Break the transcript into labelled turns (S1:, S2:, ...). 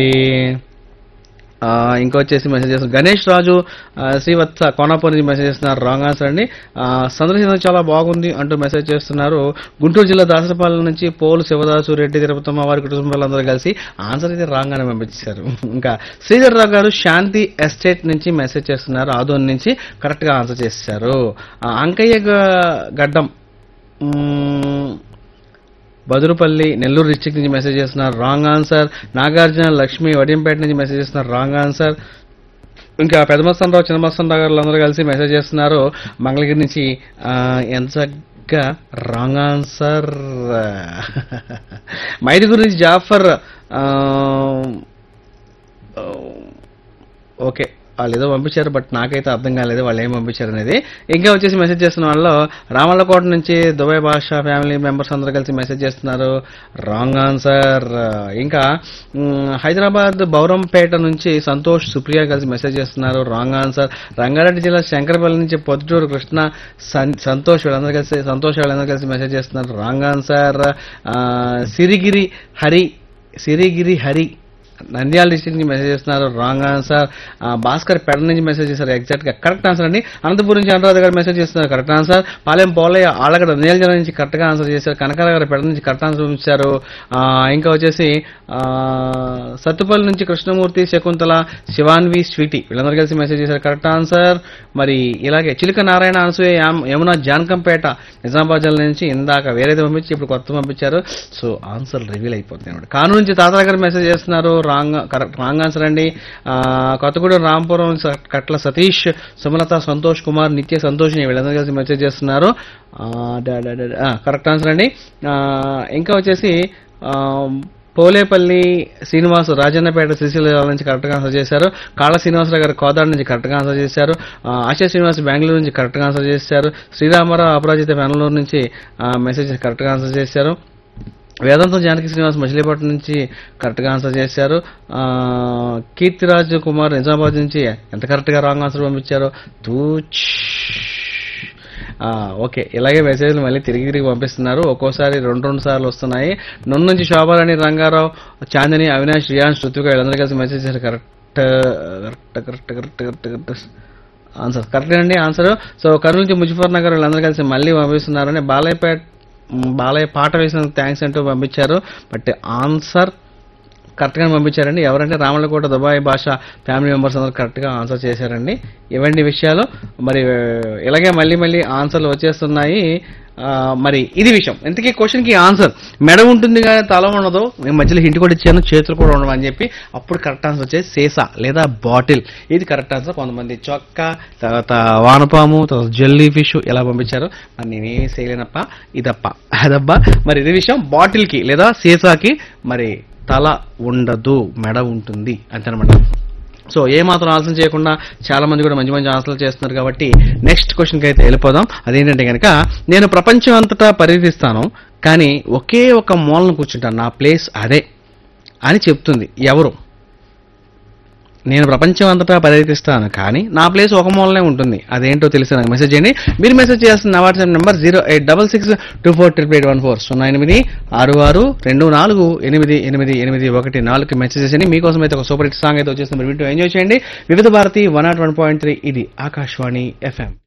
S1: ఆ, ఇంకా వచ్చేసి మెసేజ్ చేస్తున్నారు గణేష్ రాజు ఆ, శ్రీవత్స కోనాపూర్ నుంచి మెసేజ్ చేస్తున్నారు రాంగ్ ఆన్సర్ అండి ఆ, సందర్శన చాలా బాగుంది అంటూ మెసేజ్ చేస్తున్నారు గుంటూరు జిల్లా దాసరపాలెం నుంచి పోలు శివదాసు రెడ్డి తిరుపతమ్మ వారి కుటుంబ వాళ్ళందరూ కలిసి ఆన్సర్ అయితే రాంగ్ అని పంపించారు ఇంకా శ్రీధర్ రావు గారు శాంతి ఎస్టేట్ నుంచి మెసేజ్ చేస్తున్నారు ఆదోన్ నుంచి కరెక్ట్ గా ఆన్సర్ చేశారు ఆ, అంకయ్య గ- గడ్డం మ్మ్, బదురుపల్లి నెల్లూరు డిస్టిక్ నుంచి మెసేజ్ చేస్తున్నారు రాంగ్ ఆన్సర్ నాగార్జున లక్ష్మి వడియంపేట నుంచి మెసేజ్ చేస్తున్నారు రాంగ్ ఆన్సర్ ఇంకా పెదమస్తానరావు చిన్నమస్తానరావు గారు అందరూ కలిసి మెసేజ్ చేస్తున్నారు మంగళగిరి నుంచి ఆ, ఎంతగా రాంగ్ ఆన్సర్ మైదుగురు నుంచి జాఫర్ ఆ, ఓకే వాళ్ళు ఏదో పంపించారు బట్ నాకైతే అర్థం కాలేదు వాళ్ళు ఏం పంపించారు అనేది ఇంకా వచ్చేసి మెసేజ్ చేస్తున్న వాళ్ళు రామల్లకోట నుంచి దుబాయ్ భాష ఫ్యామిలీ మెంబర్స్ అందరూ కలిసి మెసేజ్ చేస్తున్నారు రాంగ్ ఆన్సర్ ఇంకా మ్, హైదరాబాద్ బౌరంపేట నుంచి సంతోష్ సుప్రియ కలిసి మెసేజ్ చేస్తున్నారు రాంగ్ ఆన్సర్ రంగారెడ్డి జిల్లా శంకరపల్లి నుంచి పొద్దుటూరు కృష్ణ సన్- సంతోష్ వీళ్ళందరూ కలిసి సంతోష్ వీళ్ళందరూ కలిసి మెసేజ్ చేస్తున్నారు రాంగ్ ఆన్సర్ ఆ, సిరిగిరి హరి సిరిగిరి హరి నంద్యాల డిస్ట్రిక్ట్ నుంచి మెసేజ్ చేస్తున్నారు రాంగ్ ఆన్సర్ ఆ, భాస్కర్ పెడ నుంచి మెసేజ్ చేశారు ఎగ్జాక్ట్ గా కరెక్ట్ ఆన్సర్ అండి అనంతపురం నుంచి అనురాధ గారు మెసేజ్ చేస్తున్నారు కరెక్ట్ ఆన్సర్ పాలెం పోలయ్య ఆళ్ళగడ నంద్యాల జిల్లా నుంచి కరెక్ట్ గా ఆన్సర్ చేశారు కనకాల గారు పెడ నుంచి కరెక్ట్ ఆన్సర్ ఇచ్చారు ఆ, ఇంకా వచ్చేసి ఆ, సత్తుపల్లి నుంచి కృష్ణమూర్తి శకుంతల శివాన్వి స్వీటీ వీళ్ళందరూ కలిసి మెసేజ్ చేశారు కరెక్ట్ ఆన్సర్ మరి ఇలాగే చిలుక నారాయణ అనసూయ యామ్- యమున జానకంపేట నిజామాబాద్ జిల్లా నుంచి ఇందాక వేరేది పంపించి ఇప్పుడు కొత్త పంపించారు సో ఆన్సర్ రివీల్ అయిపోతుంది అనమాట కాను నుంచి తాతయ్య గారు మెసేజ్ చేస్తున్నారు రాంగ్ కరెక్ట్ రాంగ్ ఆన్సర్ అండి ఆ, కొత్తగూడెం రాంపురం స- కట్ల సతీష్ సుమలత సంతోష్ కుమార్ నిత్య సంతోష్ని వీళ్ళందరూ కలిసి మెసేజ్ చేస్తున్నారు ఆ, డా- డా- డా- డా. ఆ, కరెక్ట్ ఆన్సర్ అండి ఆ, ఇంకా వచ్చేసి ఆ, పోలేపల్లి శ్రీనివాస్ రాజన్నపేట శ్రీశైల జిల్లా నుంచి కరెక్ట్గా ఆన్సర్ చేశారు కాళ్ళ శ్రీనివాసరావు గారు కోదాడ నుంచి కరెక్ట్గా ఆన్సర్ చేశారు ఆ, ఆశా శ్రీనివాస్ బెంగళూరు నుంచి కరెక్ట్గా ఆన్సర్ చేశారు శ్రీరామారావు అపరాజిత బెంగళూరు నుంచి ఆ, మెసేజ్ కరెక్ట్గా ఆన్సర్ చేశారు వేదాంతం జానకి శ్రీనివాస్ మచిలీపట్నం నుంచి కరెక్ట్గా ఆన్సర్ చేశారు ఆ, కీర్తిరాజ్ కుమార్ నిజామాబాద్ నుంచి ఎంత కరెక్ట్గా రాంగ్ ఆన్సర్ పంపించారో తూచ్ ఆ, ఓకే ఇలాగే మెసేజ్లు మళ్ళీ తిరిగి తిరిగి పంపిస్తున్నారు ఒక్కోసారి రెండు రెండు సార్లు వస్తున్నాయి నన్ను నుంచి శోభారాణి రంగారావు చాందిని అవినాష్ రియాన్ శృతిక వీళ్ళందరూ కలిసి మెసేజ్ చేశారు correct correct correct correct correct correct answer correct అండి ఆన్సర్ సో కర్నూలు నుంచి ముజఫర్ నగర్ వీళ్ళందరూ కలిసి మళ్ళీ పంపిస్తున్నారని బాలయ్యపేట మ్, బాలయ్య పాట వేసినందుకు థ్యాంక్స్ అంటూ పంపించారు బట్ ఆన్సర్ కరెక్ట్గా పంపించారండి ఎవరంటే Ramalakota Dubai Basha family members అందరూ కరెక్ట్గా ఆన్సర్ చేశారండి ఇవన్నీ విషయాలు మరి ఆ, ఇలాగే మళ్ళీ మళ్ళీ ఆన్సర్లు వచ్చేస్తున్నాయి ఆ, మరి ఇది విషయం ఇంతకీ క్వశ్చన్కి ఆన్సర్ మెడ ఉంటుంది కానీ తల ఉండదు నేను మధ్యలో హింట్ కూడా ఇచ్చాను చేతులు కూడా ఉండవు అని చెప్పి అప్పుడు కరెక్ట్ ఆన్సర్ వచ్చేసి సీసా లేదా బాటిల్ ఇది కరెక్ట్ ఆన్సర్ కొంతమంది చొక్కా తర్వాత వానపాము తర్వాత జెల్లీ ఫిష్ ఇలా పంపించారు మరి నేనేమి చేయలేనప్ప ఇదప్ప అదబ్బా మరి ఇది విషయం బాటిల్కి లేదా సీసాకి మరి తల ఉండదు మెడ ఉంటుంది అంతేనమాట సో ఏ మాత్రం ఆలోచన చేయకుండా చాలా మంది కూడా మంచి మంచి ఆన్సర్లు చేస్తున్నారు కాబట్టి నెక్స్ట్ క్వశ్చన్కి అయితే వెళ్ళిపోదాం అదేంటంటే కనుక నేను ప్రపంచం అంతటా పర్యటిస్తాను కానీ ఒకే ఒక మూలను కూర్చుంటాను నా ప్లేస్ అదే అని చెప్తుంది ఎవరు నేను ప్రపంచం అంతటా పర్యటిస్తాను కానీ నా ప్లేస్ ఒక మూలనే ఉంటుంది అదేంటో తెలిసి నాకు మెసేజ్ చేయండి మీరు మెసేజ్ చేయాల్సిన నా WhatsApp number zero eight double six two four triple eight one four సున్నా ఎనిమిది ఆరు ఆరు రెండు నాలుగు ఎనిమిది ఎనిమిది ఎనిమిది ఒకటి నాలుగుకి మెసేజ్ చేయండి మీకోసం అయితే ఒక సూపర్ హిట్ సాంగ్ అయితే వచ్చేస్తుంది మీరు వింటూ ఎంజాయ్ చేయండి Vividh Bharati one not one point three ఇది ఆకాశవాణి ఎఫ్ఎం